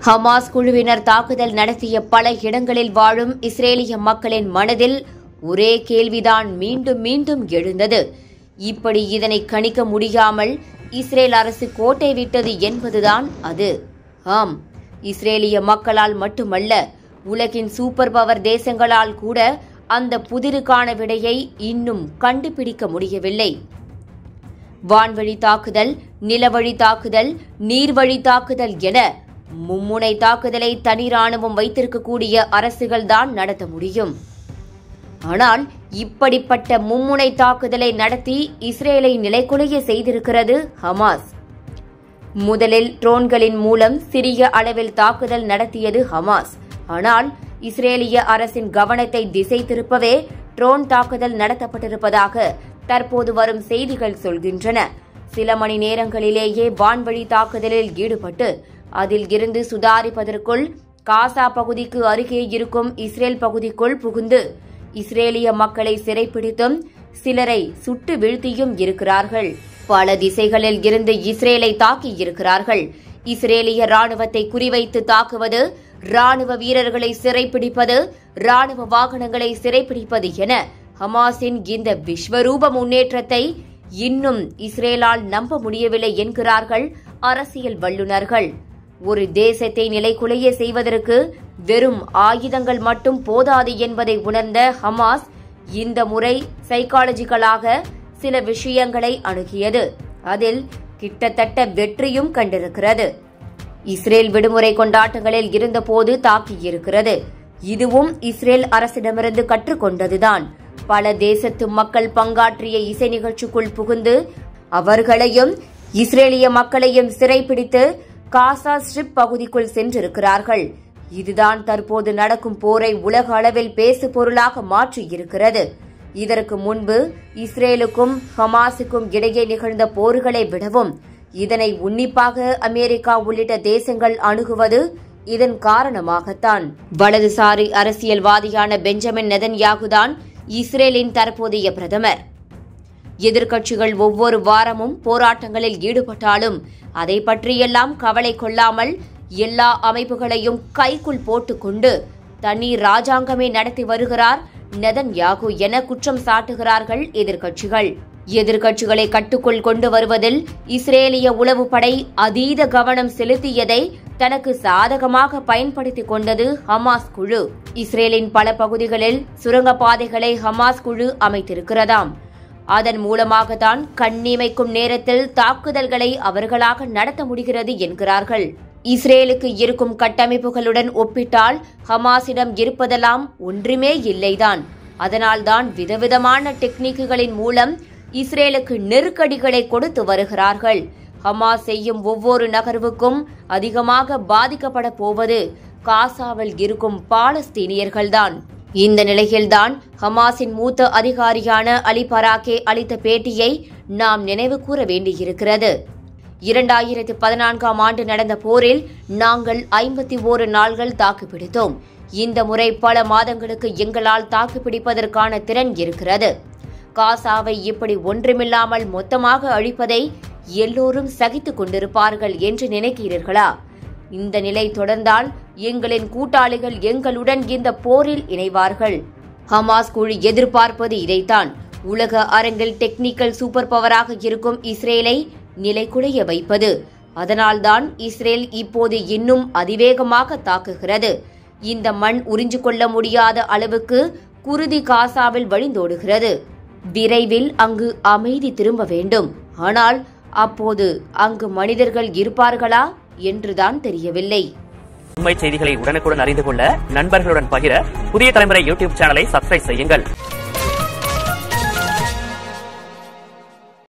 Hamas குழுவினர் தாக்குதல் நடத்திய பல இடங்களில் வாழும் இஸ்ரேலிய மக்களின் மனதில் ஒரே கேள்விதான் மீண்டும் மீண்டும் எழுந்தது இப்படி இதனை கணிக்க முடியாமல் இஸ்ரேல் அரசு கோட்டை விட்டது என்பதுதான் அது ஆம் இஸ்ரேலிய மக்களால் மட்டுமல்ல உலகின் சூப்பர் பவர் தேசங்களால் கூட அந்த புதிருக்கான விடையை இன்னும் கண்டுபிடிக்க முடியவில்லை வான்வழி தாக்குதல் நிலவழி தாக்குதல் நீர்வழி தாக்குதல் என மும்முனை தாக்குதலை தனி ராணுவம் வைத்திருக்கக்கூடிய அரசுகள்தான் நடத்த முடியும் ஆனால் இப்படிப்பட்ட மும்முனை தாக்குதலை நடத்தி இஸ்ரேலை நிலைகுலைய செய்திருக்கிறது ஹமாஸ் முதலில் ட்ரோன்களின் மூலம் சிறிய அளவில் தாக்குதல் நடத்தியது ஹமாஸ் ஆனால் இஸ்ரேலிய அரசின் கவனத்தை திசை திருப்பவே ட்ரோன் தாக்குதல் நடத்தப்பட்டிருப்பதாக தற்போது வரும் செய்திகள் சொல்கின்றன சில மணி நேரங்களிலேயே வான்வழி தாக்குதலில் ஈடுபட்டு அதில் இருந்து சுதாரிப்பதற்குள் காசா பகுதிக்கு அருகே இருக்கும் இஸ்ரேல் பகுதிக்குள் புகுந்து இஸ்ரேலிய மக்களை சிறைப்பிடித்தும் சிலரை சுட்டு வீழ்த்தியும் இருக்கிறார்கள் பல திசைகளில் இருந்து இஸ்ரேலை தாக்கி இருக்கிறார்கள் இஸ்ரேலிய ராணுவத்தை குறிவைத்து தாக்குவது ராணுவ வீரர்களை சிறைப்பிடிப்பது ராணுவ வாகனங்களை சிறைப்பிடிப்பது என ஹமாஸின் இந்த விஸ்வரூப முன்னேற்றத்தை இன்னும் இஸ்ரேலால் நம்ப முடியவில்லை என்கிறார்கள் அரசியல் வல்லுநர்கள் ஒரு தேசத்தை நிலைகுலைய செய்வதற்கு வெறும் ஆயுதங்கள் மட்டும் போதாது என்பதை உணர்ந்த ஹமாஸ் இந்த முறை சைக்காலஜிக்கலாக சில விஷயங்களை அணுகியது அதில் கிட்டத்தட்ட வெற்றியும் கண்டிருக்கிறது இஸ்ரேல் விடுமுறை கொண்டாட்டங்களில் இருந்தபோது தாக்கியிருக்கிறது இதுவும் இஸ்ரேல் அரசிடமிருந்து கற்றுக்கொண்டதுதான் பல தேசத்து மக்கள் பங்காற்றிய இசை நிகழ்ச்சிக்குள் புகுந்து அவர்களையும் இஸ்ரேலிய மக்களையும் சிறைப்பிடித்து காசா ஸ்ட்ரிப் பகுதிக்குள் சென்றிருக்கிறார்கள் இதுதான் தற்போது நடக்கும் போரை உலக அளவில் பேசு பொருளாக மாற்றியிருக்கிறது இதற்கு முன்பு இஸ்ரேலுக்கும் ஹமாஸுக்கும் இடையே நிகழ்ந்த போர்களை விடவும் இதனை உன்னிப்பாக அமெரிக்கா உள்ளிட்ட தேசங்கள் அணுகுவது இதன் காரணமாகத்தான் வலதுசாரி அரசியல்வாதியான பெஞ்சமின் நெதன்யாகுதான் இஸ்ரேலின் தற்போதைய பிரதமர் எதிர்க்கட்சிகள் ஒவ்வொரு வாரமும் போராட்டங்களில் ஈடுபட்டாலும் அதை பற்றியெல்லாம் கவலை கொள்ளாமல் எல்லா அமைப்புகளையும் கைக்குள் போட்டுக்கொண்டு தனி ராஜாங்கமே நடத்தி வருகிறார் நெதன்யாகு என குற்றம் சாட்டுகிறார்கள் எதிர்க்கட்சிகள் எதிர்க்கட்சிகளை கட்டுக்குள் கொண்டு வருவதில் இஸ்ரேலிய உளவுப்படை அதீத கவனம் செலுத்தியதை தனக்கு சாதகமாக பயன்படுத்திக் கொண்டது ஹமாஸ் குழு இஸ்ரேலின் பல பகுதிகளில் சுரங்கப்பாதைகளை ஹமாஸ் குழு அமைத்திருக்கிறதாம் அதன் மூலமாகத்தான் கண்ணிமைக்கும் நேரத்தில் தாக்குதல்களை அவர்களாக நடத்த முடிகிறது என்கிறார்கள் இஸ்ரேலுக்கு இருக்கும் கட்டமைப்புகளுடன் ஒப்பிட்டால் ஹமாஸிடம் இருப்பதெல்லாம் ஒன்றுமே இல்லைதான் அதனால்தான் விதவிதமான டெக்னிக்குகளின் மூலம் இஸ்ரேலுக்கு நெருக்கடிகளை கொடுத்து வருகிறார்கள் ஹமாஸ் செய்யும் ஒவ்வொரு நகர்வுக்கும் அதிகமாக பாதிக்கப்பட போவது காசாவில் இருக்கும் பாலஸ்தீனியர்கள்தான் இந்த நிலையில்தான் ஹமாஸின் மூத்த அதிகாரியான அலி பராக்கே அளித்த பேட்டியை நாம் நினைவு கூற வேண்டியிருக்கிறது இரண்டாயிரத்து பதினான்காம் ஆண்டு நடந்த போரில் நாங்கள் ஐம்பத்தி ஓரு நாள்கள் தாக்குப்பிடித்தோம் இந்த முறை பல மாதங்களுக்கு எங்களால் தாக்குப்பிடிப்பதற்கான திறன் இருக்கிறது காசாவை இப்படி ஒன்றுமில்லாமல் மொத்தமாக அழிப்பதை எல்லோரும் சகித்துக் கொண்டிருப்பார்கள் என்று நினைக்கிறீர்களா இந்த நிலை தொடர்ந்தால் எங்களின் கூட்டாளிகள் எங்களுடன் இந்த போரில் இணைவார்கள் ஹமாஸ் குழு எதிர்பார்ப்பது இதைத்தான் உலக அரங்கில் டெக்னிக்கல் சூப்பர் பவராக இருக்கும் இஸ்ரேலை நிலைகுலைய வைப்பது அதனால்தான் இஸ்ரேல் இப்போது இன்னும் அதிவேகமாக தாக்குகிறது இந்த மண் உறிஞ்சு கொள்ள முடியாத அளவுக்கு குருதி காசாவில் வழிந்தோடுகிறது விரைவில் அங்கு அமைதி திரும்ப வேண்டும் ஆனால் அப்போது அங்கு மனிதர்கள் இருப்பார்களா என்றுதான் தெரியவில்லை உண்மை செய்திகளை உடனுக்குடன் அறிந்து கொள்ள நண்பர்களுடன் பகிர புதிய தலைமுறை யூடியூப் சேனலை சப்ஸ்கிரைப் செய்யுங்கள்